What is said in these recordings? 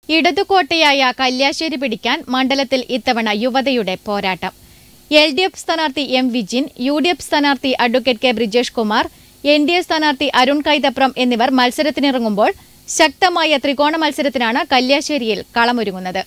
ഇടതുകോട്ടയായ കല്യാശ്ശേരി പിടിക്കാൻ മണ്ഡലത്തിൽ ഇത്തവണ യുവതയുടെ പോരാട്ടം എൽ ഡി എഫ് സ്ഥാനാർത്ഥി M Vijin U D F സ്ഥാനാർത്ഥി advocate K Brijesh Kumar N D A സ്ഥാനാർത്ഥി അരുൺ കൈതപ്രം എന്നിവർ മത്സരത്തിനിറങ്ങുമ്പോൾ ശക്തമായ ത്രികോണ മത്സരത്തിനാണ് കല്യാശ്ശേരിയിൽ കളമൊരുങ്ങുന്നത്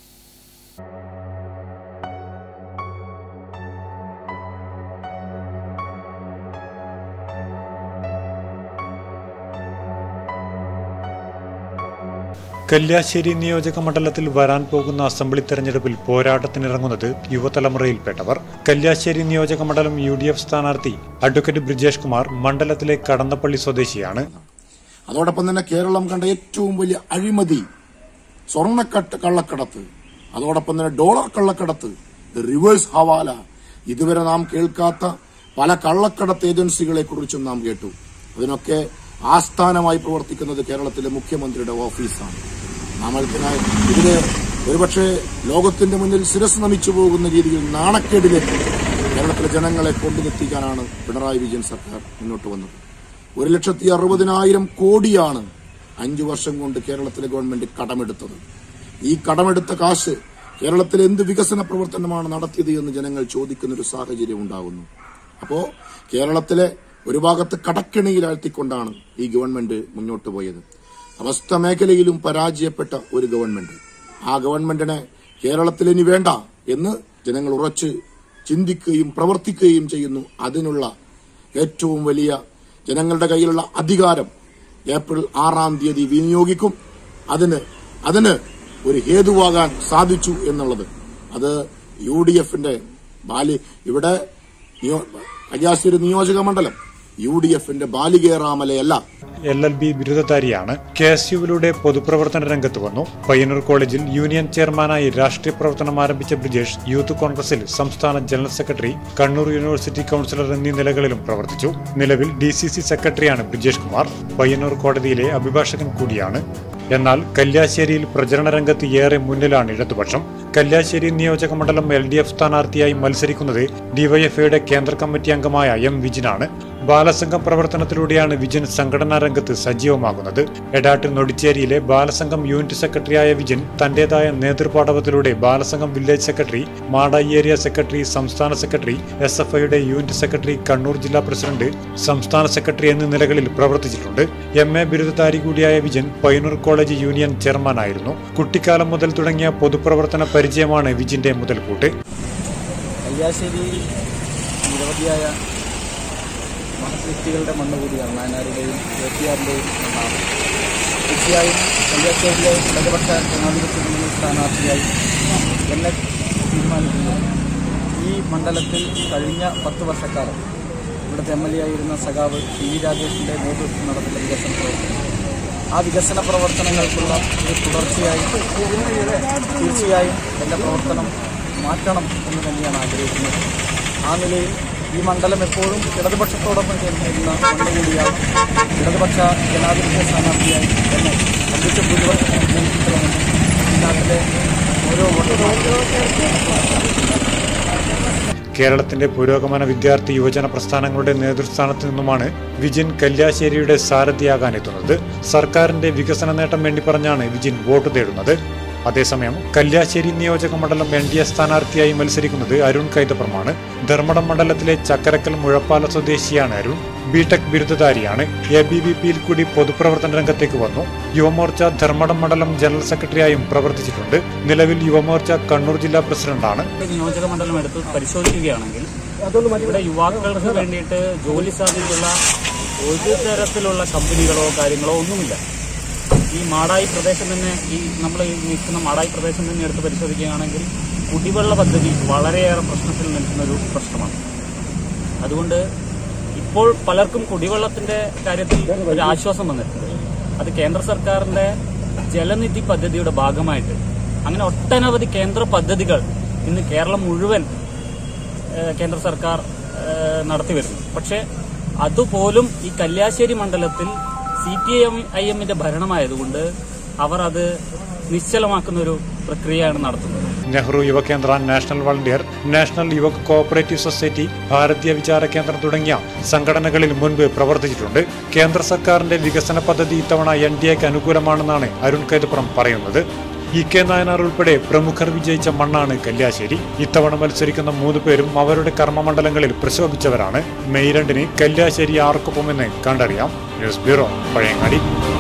കല്യാശ്ശേരി നിയോജക മണ്ഡലത്തിൽ വരാൻ പോകുന്ന അസംബ്ലി തെരഞ്ഞെടുപ്പിൽ പോരാട്ടത്തിനിറങ്ങുന്നത് യുവതലമുറയിൽപ്പെട്ടവർ കല്യാശ്ശേരി നിയോജക മണ്ഡലം യു ഡി എഫ് സ്ഥാനാർത്ഥി അഡ്വക്കേറ്റ് ബ്രിജേഷ് കുമാർ മണ്ഡലത്തിലെ കടന്നപ്പള്ളി സ്വദേശിയാണ് അതോടൊപ്പം തന്നെ കേരളം കണ്ട ഏറ്റവും വലിയ അഴിമതി സ്വർണ്ണക്കട്ട് കള്ളക്കടത്ത് അതോടൊപ്പം തന്നെ ഡോളർ കള്ളക്കടത്ത് റിവേഴ്സ് ഹവാല ഇതുവരെ നാം കേൾക്കാത്ത പല കള്ളക്കടത്ത് ഏജൻസികളെ കുറിച്ചും നാം കേട്ടു അതിനൊക്കെ ആസ്ഥാനമായി പ്രവർത്തിക്കുന്നത് കേരളത്തിലെ മുഖ്യമന്ത്രിയുടെ ഓഫീസാണ് നമ്മൾക്കിനായി ഇതിന് ഒരുപക്ഷെ ലോകത്തിന്റെ മുന്നിൽ ശിരസ് നമിച്ചു പോകുന്ന രീതിയിൽ നാണക്കേടിലേക്ക് കേരളത്തിലെ ജനങ്ങളെ കൊണ്ടുനിർത്തിക്കാനാണ് പിണറായി വിജയൻ സർക്കാർ മുന്നോട്ട് വന്നത് ഒരു ലക്ഷത്തി അറുപതിനായിരം കോടിയാണ് അഞ്ചു വർഷം കൊണ്ട് കേരളത്തിലെ ഗവൺമെന്റ് കടമെടുത്തത് ഈ കടമെടുത്ത കാശ് കേരളത്തിൽ എന്ത് വികസന പ്രവർത്തനമാണ് നടത്തിയത് എന്ന് ജനങ്ങൾ ചോദിക്കുന്ന ഒരു സാഹചര്യം ഉണ്ടാകുന്നു അപ്പോ കേരളത്തിലെ ഒരു ഭാഗത്ത് കടക്കിണിയിലാഴ്ത്തിക്കൊണ്ടാണ് ഈ ഗവൺമെന്റ് മുന്നോട്ട് പോയത് സമസ്ത മേഖലയിലും പരാജയപ്പെട്ട ഒരു ഗവൺമെന്റ് ആ ഗവൺമെന്റിനെ കേരളത്തിൽ ഇനി വേണ്ട എന്ന് ജനങ്ങൾ ഉറച്ച് ചിന്തിക്കുകയും പ്രവർത്തിക്കുകയും ചെയ്യുന്നു അതിനുള്ള ഏറ്റവും വലിയ ജനങ്ങളുടെ കയ്യിലുള്ള അധികാരം ഏപ്രിൽ ആറാം തീയതി വിനിയോഗിക്കും അതിന് അതിന് ഒരു ഹേതുവാകാൻ സാധിച്ചു എന്നുള്ളത് അത് യു ഡി എഫിന്റെ ബാലി ഇവിടെ നിയോ- കല്യാശ്ശേരി നിയോജക മണ്ഡലം യു ഡി എഫിന്റെ ബാലികേറാമലയല്ല എൽ എൽ ബി ബിരുദധാരിയാണ് കെ എസ് യുവിലൂടെ പൊതുപ്രവർത്തന രംഗത്ത് വന്നു പയ്യന്നൂർ കോളേജിൽ യൂണിയൻ ചെയർമാനായി രാഷ്ട്രീയ പ്രവർത്തനം ആരംഭിച്ച ബ്രിജേഷ് യൂത്ത് കോൺഗ്രസിൽ സംസ്ഥാന general secretary Kannur university councillor എന്നീ നിലകളിലും പ്രവർത്തിച്ചു നിലവിൽ ഡി സി സി സെക്രട്ടറിയാണ് ബ്രിജേഷ് കുമാർ പയ്യന്നൂർ കോടതിയിലെ അഭിഭാഷകൻ കൂടിയാണ് എന്നാൽ കല്യാശ്ശേരിയിൽ പ്രചരണ രംഗത്ത് ഏറെ മുന്നിലാണ് ഇടതുപക്ഷം കല്യാശ്ശേരി നിയോജക മണ്ഡലം എൽ ഡി എഫ് സ്ഥാനാർത്ഥിയായി മത്സരിക്കുന്നത് ഡിവൈഎഫ്ഐയുടെ കേന്ദ്ര കമ്മിറ്റി അംഗമായ എം വിജിനാണ് ബാലസംഘം പ്രവർത്തനത്തിലൂടെയാണ് വിജിൻ സംഘടനാ രംഗത്ത് സജീവമാകുന്നത് എടാട്ട് നൊടിച്ചേരിയിലെ ബാലസംഘം യൂണിറ്റ് സെക്രട്ടറിയായ വിജിൻ തന്റേതായ നേതൃപാടവത്തിലൂടെ Balasangham village secretary Madayi area secretary സംസ്ഥാന സെക്രട്ടറി എസ് എഫ് ഐയുടെ യൂണിറ്റ് സെക്രട്ടറി കണ്ണൂർ ജില്ലാ പ്രസിഡന്റ് സംസ്ഥാന സെക്രട്ടറി എന്നീ നിലകളിൽ പ്രവർത്തിച്ചിട്ടുണ്ട് എം എ ബിരുദധാരി കൂടിയായ വിജയൻ പയ്യന്നൂർ കോളേജ് യൂണിയൻ ചെയർമാനായിരുന്നു കുട്ടിക്കാലം മുതൽ തുടങ്ങിയ പൊതുപ്രവർത്തന പരിചയമാണ് വിജിന്റെ മുതൽക്കൂട്ട് കല്യാശ്ശേരി നിരവധിയായ മഹത് വ്യക്തികളുടെ മണ്ണ് കൂടിയാണ് നായനാരുടെയും എത്തിയാറിൻ്റെയും മണ്ണാണ് തീർച്ചയായും കല്യാശ്ശേരിയിലെ ഇടതുപക്ഷ ജനാധിപത്യ മുന്നണി സ്ഥാനാർത്ഥിയായി എന്നെ തീരുമാനിക്കുന്നത് ഈ മണ്ഡലത്തിൽ കഴിഞ്ഞ പത്ത് വർഷക്കാലം ഇവിടുത്തെ എം എൽ എ ആയിരുന്ന സഖാവ് ടി വി രാജേഷിൻ്റെ നേതൃത്വത്തിൽ നടത്തുന്ന വികസന പ്രവർത്തനം ആ വികസന പ്രവർത്തനങ്ങൾക്കുള്ള ഒരു തുടർച്ചയായി തീർച്ചയായും എൻ്റെ പ്രവർത്തനം മാറ്റണം എന്ന് തന്നെയാണ് ആഗ്രഹിക്കുന്നത് ആ നിലയിൽ ഈ മണ്ഡലം എപ്പോഴും ഇടതുപക്ഷത്തോടൊപ്പം ചേർന്നിരുന്ന മണ്ഡലം കൂടിയാണ് ഇടതുപക്ഷ ജനാധിപത്യ സ്ഥാനാർത്ഥിയായി തന്നെ അധ്യക്ഷ ഭൂരിപക്ഷം വിജയിപ്പിക്കണമെന്ന് ഈ നാട്ടിലെ ഓരോ കേരളത്തിന്റെ പുരോഗമന വിദ്യാർത്ഥി യുവജന പ്രസ്ഥാനങ്ങളുടെ നേതൃസ്ഥാനത്ത് നിന്നുമാണ് വിജിൻ കല്യാശ്ശേരിയുടെ സാരഥിയാകാനെത്തുന്നത് സർക്കാരിന്റെ വികസന നേട്ടം വേണ്ടി പറഞ്ഞാണ് വിജിൻ വോട്ട് തേടുന്നത് അതേസമയം കല്യാശ്ശേരി നിയോജക മണ്ഡലം എൻ ഡി എ സ്ഥാനാർത്ഥിയായി മത്സരിക്കുന്നത് അരുൺ കൈതപ്രമാണ് ധർമ്മടം മണ്ഡലത്തിലെ ചക്കരക്കൽ മുഴപ്പാല സ്വദേശിയാണ് അരുൺ ബിടെക് ബിരുദധാരിയാണ് എ ബി വി പിയിൽ കൂടി പൊതുപ്രവർത്തന രംഗത്തേക്ക് വന്നു യുവമോർച്ച ധർമ്മടം മണ്ഡലം ജനറൽ സെക്രട്ടറിയായും പ്രവർത്തിച്ചിട്ടുണ്ട് നിലവിൽ യുവമോർച്ച കണ്ണൂർ ജില്ലാ പ്രസിഡന്റാണ് നിയോജക മണ്ഡലം എടുത്ത് പരിശോധിക്കുകയാണെങ്കിൽ ഇവിടെ യുവാക്കൾക്ക് വേണ്ടിയിട്ട് ജോലി സാധ്യതയുള്ള ഒരു തരത്തിലുള്ള കമ്പനികളോ കാര്യങ്ങളോ ഒന്നുമില്ല ഈ മാടായി പ്രദേശം തന്നെ ഈ നമ്മൾ ഈ നിൽക്കുന്ന മാടായി പ്രദേശം തന്നെ എടുത്ത് പരിശോധിക്കുകയാണെങ്കിൽ കുടിവെള്ള പദ്ധതി വളരെയേറെ പ്രശ്നത്തിൽ നിൽക്കുന്ന ഒരു പ്രശ്നമാണ് അതുകൊണ്ട് ഇപ്പോൾ പലർക്കും കുടിവെള്ളത്തിന്റെ കാര്യത്തിൽ ഒരു ആശ്വാസം വന്നിട്ടുണ്ട് അത് കേന്ദ്ര സർക്കാരിന്റെ ജലനിധി പദ്ധതിയുടെ ഭാഗമായിട്ട് അങ്ങനെ ഒട്ടനവധി കേന്ദ്ര പദ്ധതികൾ ഇന്ന് കേരളം മുഴുവൻ ഏഹ്, കേന്ദ്ര സർക്കാർ ഏഹ്, നടത്തി വരുന്നു പക്ഷേ അതുപോലും ഈ കല്യാശ്ശേരി മണ്ഡലത്തിൽ സി പി ഐ ഐ എമ്മിന്റെ ഭരണമായതുകൊണ്ട് അവർ അത് നിശ്ചലമാക്കുന്ന ഒരു പ്രക്രിയയാണ് നടത്തുന്നത് Nehru Yuvakendra national volunteer national Yuva cooperative society Bharatiya Vichara കേന്ദ്രം തുടങ്ങിയ സംഘടനകളിൽ മുൻപ് പ്രവർത്തിച്ചിട്ടുണ്ട് കേന്ദ്ര സർക്കാരിന്റെ വികസന പദ്ധതി ഇത്തവണ എൻ ഡി എക്ക് അനുകൂലമാണെന്നാണ് അരുൺ കൈതപ്പുറം പറയുന്നത് ഇ കെ നായനാർ ഉൾപ്പെടെ പ്രമുഖർ വിജയിച്ച മണ്ണാണ് കല്യാശ്ശേരി ഇത്തവണ മത്സരിക്കുന്ന മൂന്ന് പേരും അവരുടെ കർമ്മമണ്ഡലങ്ങളിൽ പ്രശോഭിച്ചവരാണ് മെയ് രണ്ടിന് കല്യാശ്ശേരി ആർക്കൊപ്പമെന്ന് കണ്ടറിയാം ന്യൂസ് ബ്യൂറോ പഴയങ്ങാടി